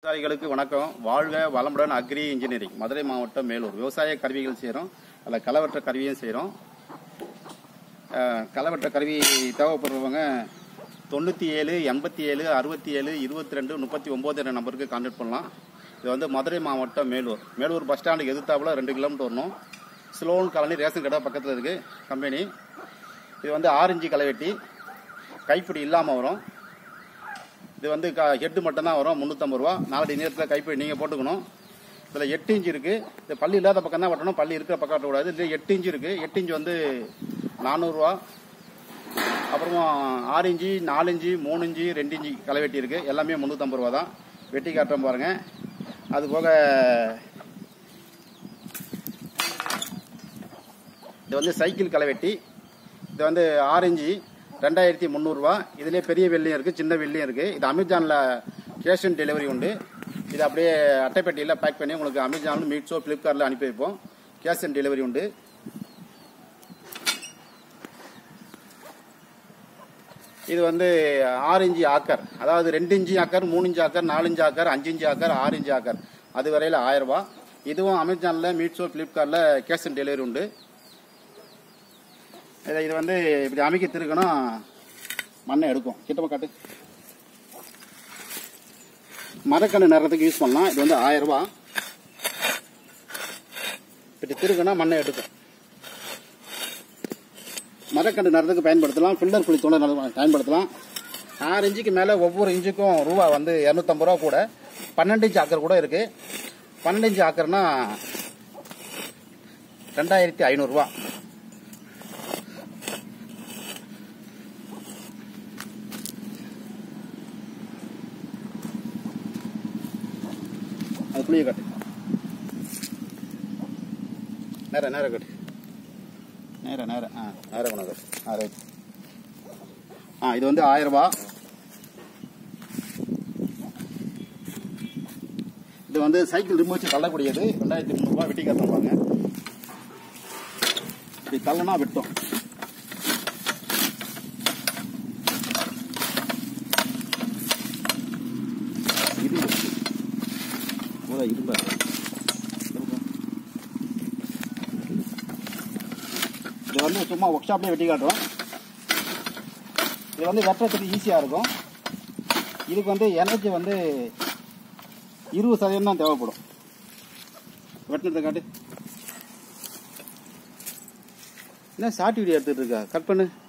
விவசாயிகளுக்கு வணக்கம் வாழ்க வளமுடன் அக்ரி இன்ஜினியரிங் மதுரை மாவட்டம் மேலூர் விவசாய கருவிகள் செய்கிறோம் அதில் களவற்ற கருவியும் செய்கிறோம் களவற்ற கருவி தேவைப்படுறவங்க தொண்ணூற்றி ஏழு எண்பத்தி ஏழு அறுபத்தி ஏழு இருபத்தி ரெண்டு முப்பத்தி ஒம்பது என்ற நம்பருக்கு கான்டாக்ட் பண்ணலாம் இது வந்து மதுரை மாவட்டம் மேலூர் மேலூர் பஸ் ஸ்டாண்டுக்கு எதிர்த்தாப்புல ரெண்டு கிலோமீட்டர் வரணும் ஸ்லோன் காலனி ரேஷன் கடை பக்கத்தில் இருக்குது கம்பெனி இது வந்து ஆரஞ்சு களைவெட்டி கைப்பிடி இல்லாமல் வரும் இது வந்து ஹெட்டு மட்டும்தான் வரும் முந்நூற்றம்பது ரூபா நாலடி நேரத்தில் கைப்பிடி நீங்கள் போட்டுக்கணும் இதில் எட்டு இன்ச்சு இருக்குது இது பள்ளி இல்லாத பக்கம் தான் வெட்டணும் பள்ளி இருக்கிற பக்கம் வெட்டக்கூடாது இதில் எட்டு இன்ச்சு இருக்குது எட்டு இன்ச்சு வந்து நானூறுரூவா அப்புறமா ஆறு இன்ச்சு நாலு இன்ச்சு மூணு இன்ச்சு ரெண்டு இன்ச்சு களை வெட்டி இருக்குது எல்லாமே முந்நூற்றம்பது ரூபா தான் வெட்டி காட்டுறோம் பாருங்கள் அது போக இது வந்து சைக்கிள் களை வெட்டி இது வந்து ஆரஞ்சு ரெண்டாயிரத்தி முந்நூறுரூவா இதுலேயே பெரிய வெள்ளியும் இருக்குது சின்ன வெள்ளியும் இருக்குது இது அமேசானில் கேஷ் ஆன் டெலிவரி உண்டு இது அப்படியே அட்டைப்பெட்டியில் பேக் பண்ணி உங்களுக்கு அமேசானில் மீட்ஸோ ஃப்ளிப்கார்ட்டில் அனுப்பி வைப்போம் கேஷ் ஆன் டெலிவரி உண்டு இது வந்து ஆறு இன்ச்சு ஆக்கர் அதாவது ரெண்டு இன்ச்சு ஆக்கர் மூணு இன்ச்சு ஆக்கர் நாலு இன்ச்சு ஆக்கர் அஞ்சு இன்ச்சு ஆக்கர் ஆறு இன்ச்சு ஆக்கர் அது வரையில் ஆயிரம் ரூபாய் இதுவும் அமேசானில் மீட்ஸோ ஃப்ளிப்கார்ட்டில் கேஷ் ஆன் டெலிவரி உண்டு இதை இது வந்து இப்படி அமைக்க திருக்கணும் மண்ணை எடுக்கும் கிட்டப்ப காட்டு மரக்கன்று நடுறதுக்கு யூஸ் பண்ணலாம் இது வந்து ஆயிரம் ரூபாய் இப்படி திருக்கனா மண்ணை எடுக்கும் மரக்கன்று நடுறதுக்கு பயன்படுத்தலாம் ஃபில்லர் குழி தோண்ட நடு- பயன்படுத்தலாம் ஆறு இன்ச்சுக்கு மேலே ஒவ்வொரு இன்ச்சுக்கும் ரூபா வந்து இரநூத்தம்பது ரூபா கூட பன்னெண்டு இன்ச்சு ஆக்கர் கூட இருக்கு பன்னெண்டு இன்ச்சு ஆக்கர்னா ரெண்டாயிரத்தி ஐநூறுரூவா அது புளிய காட்டு நேரம் நேரம் காட்டு நேரம் நேரம் ஆ நேரம் கொண்டு காட்டு ஆ ரைட் ஆ இது வந்து ஆயிரம் ரூபாய் இது வந்து சைக்கிள் ரிமோட் வச்சு தள்ளக்கூடியது ரெண்டாயிரத்தி முந்நூறுபா வெட்டி கட்டுவாங்க இப்படி தள்ளனா வெட்டும் இது பூரா இரும்பா இது வந்து சும்மா ஒர்க் ஷாப்லேயே வெட்டி காட்டுறோம் இது வந்து வெட்டுறதுக்கு ஈஸியாக இருக்கும் இதுக்கு வந்து எனர்ஜி வந்து இருபது சதவீதம் தான் தேவைப்படும் வெட்டினதை காட்டு என்ன ஷார்ட் வீடியோ எடுத்துட்டு இருக்கா கட் பண்ணு